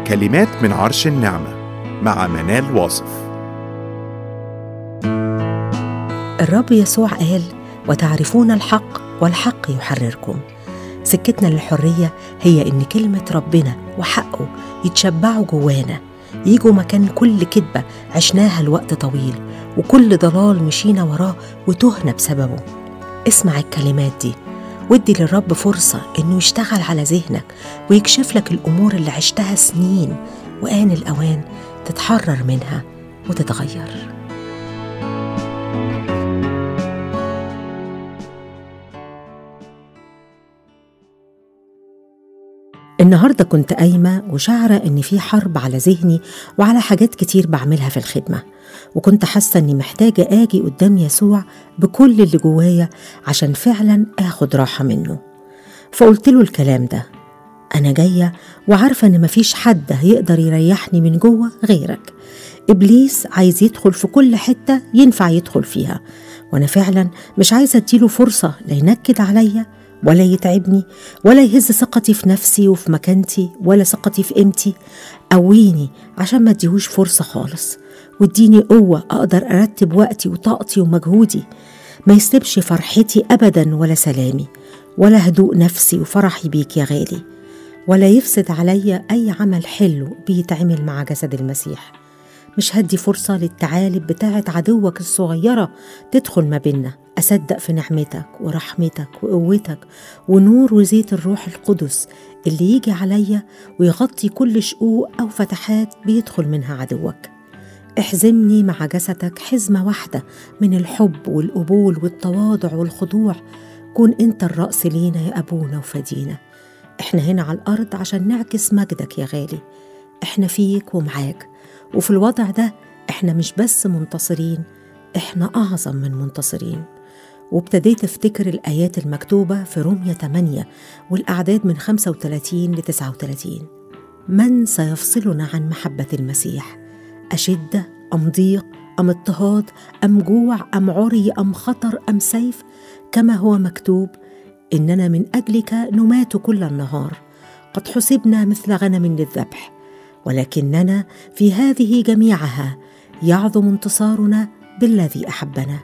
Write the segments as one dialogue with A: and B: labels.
A: كلمات من عرش النعمة مع منال واصف
B: الرب يسوع قال وتعرفون الحق والحق يحرركم سكتنا للحرية هي إن كلمة ربنا وحقه يتشبعوا جوانا يجوا مكان كل كذبة عشناها لوقت طويل وكل ضلال مشينا وراه وتهنا بسببه اسمع الكلمات دي وادي للرب فرصة إنه يشتغل على ذهنك ويكشف لك الأمور اللي عشتها سنين وآن الأوان تتحرر منها وتتغير النهارده كنت قايمة وشعرة إن في حرب على ذهني وعلى حاجات كتير بعملها في الخدمة وكنت حاسة إني محتاجة آجي قدام يسوع بكل اللي جوايا عشان فعلا آخد راحة منه فقلت له الكلام ده أنا جاية وعارفة إن مفيش حد هيقدر يريحني من جوه غيرك إبليس عايز يدخل في كل حتة ينفع يدخل فيها وأنا فعلا مش عايزة أديله فرصة لا ينكد عليا ولا يتعبني ولا يهز ثقتي في نفسي وفي مكانتي ولا ثقتي في قيمتي قويني عشان ما اديهوش فرصة خالص واديني قوة أقدر أرتب وقتي وطاقتي ومجهودي ما يسلبش فرحتي أبدا ولا سلامي ولا هدوء نفسي وفرحي بيك يا غالي ولا يفسد عليا أي عمل حلو بيتعمل مع جسد المسيح مش هدي فرصة للتعالب بتاعة عدوك الصغيرة تدخل ما بينا أصدق في نعمتك ورحمتك وقوتك ونور وزيت الروح القدس اللي يجي عليا ويغطي كل شقوق أو فتحات بيدخل منها عدوك احزمني مع جسدك حزمة واحدة من الحب والقبول والتواضع والخضوع كون انت الرأس لينا يا أبونا وفدينا احنا هنا على الأرض عشان نعكس مجدك يا غالي احنا فيك ومعاك وفي الوضع ده احنا مش بس منتصرين احنا أعظم من منتصرين وابتديت افتكر الآيات المكتوبة في رومية 8 والأعداد من 35 ل 39 من سيفصلنا عن محبة المسيح؟ أشدة أم ضيق أم اضطهاد أم جوع أم عري أم خطر أم سيف كما هو مكتوب إننا من أجلك نمات كل النهار قد حسبنا مثل غنم للذبح ولكننا في هذه جميعها يعظم انتصارنا بالذي احبنا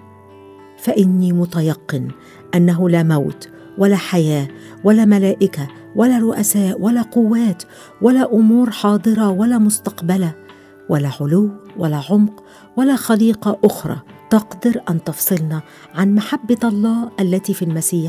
B: فاني متيقن انه لا موت ولا حياه ولا ملائكه ولا رؤساء ولا قوات ولا امور حاضره ولا مستقبله ولا علو ولا عمق ولا خليقه اخرى تقدر ان تفصلنا عن محبه الله التي في المسيح